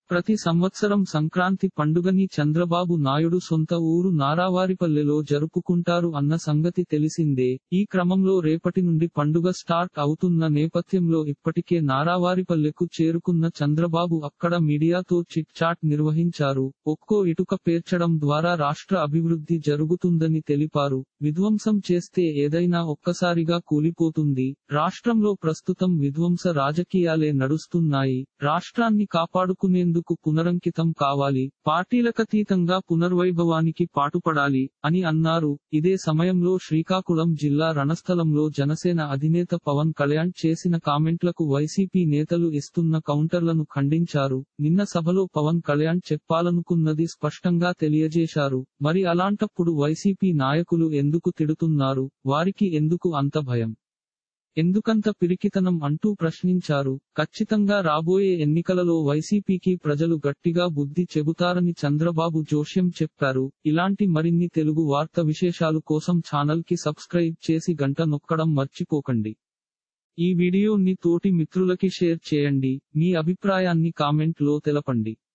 ప్రతి సంవత్సరం సంక్రాంతి పండుగని చంద్రబాబు నాయుడు సొంత ఊరు నారావారిపల్లెలో జరుపుకుంటారు అన్న సంగతి తెలిసిందే ఈ క్రమంలో రేపటి నుండి పండుగ స్టార్ట్ అవుతున్న నేపథ్యంలో ఇప్పటికే నారావారిపల్లెకు చేరుకున్న చంద్రబాబు అక్కడ మీడియాతో చిట్ చాట్ నిర్వహించారు ఒక్కో ఇటుక పేర్చడం ద్వారా రాష్ట్ర అభివృద్ధి జరుగుతుందని తెలిపారు విధ్వంసం చేస్తే ఏదైనా ఒక్కసారిగా కూలిపోతుంది రాష్ట్రంలో ప్రస్తుతం విధ్వంస రాజకీయాలే నడుస్తున్నాయి రాష్ట్రాన్ని కాపాడుకునేందుకు పునరంకితం కావాలి పార్టీలకతీతంగా పునర్వైభవానికి పాటుపడాలి అని అన్నారు ఇదే సమయంలో శ్రీకాకుళం జిల్లా రణస్థలంలో జనసేన అధినేత పవన్ కళ్యాణ్ చేసిన కామెంట్లకు వైసీపీ నేతలు ఇస్తున్న కౌంటర్లను ఖండించారు నిన్న సభలో పవన్ కళ్యాణ్ చెప్పాలనుకున్నది స్పష్టంగా తెలియజేశారు మరి అలాంటప్పుడు వైసీపీ నాయకులు ఎందుకు తిడుతున్నారు వారికి ఎందుకు అంత భయం ఎందుకంత పిరికితనం అంటూ ప్రశ్నించారు ఖచ్చితంగా రాబోయే ఎన్నికలలో వైసీపీకి ప్రజలు గట్టిగా బుద్ధి చెబుతారని చంద్రబాబు జోష్యం చెప్పారు ఇలాంటి మరిన్ని తెలుగు వార్త విశేషాలు కోసం ఛానల్ కి సబ్స్క్రైబ్ చేసి గంట నొక్కడం మర్చిపోకండి ఈ వీడియోని తోటి మిత్రులకి షేర్ చేయండి మీ అభిప్రాయాన్ని కామెంట్ లో తెలపండి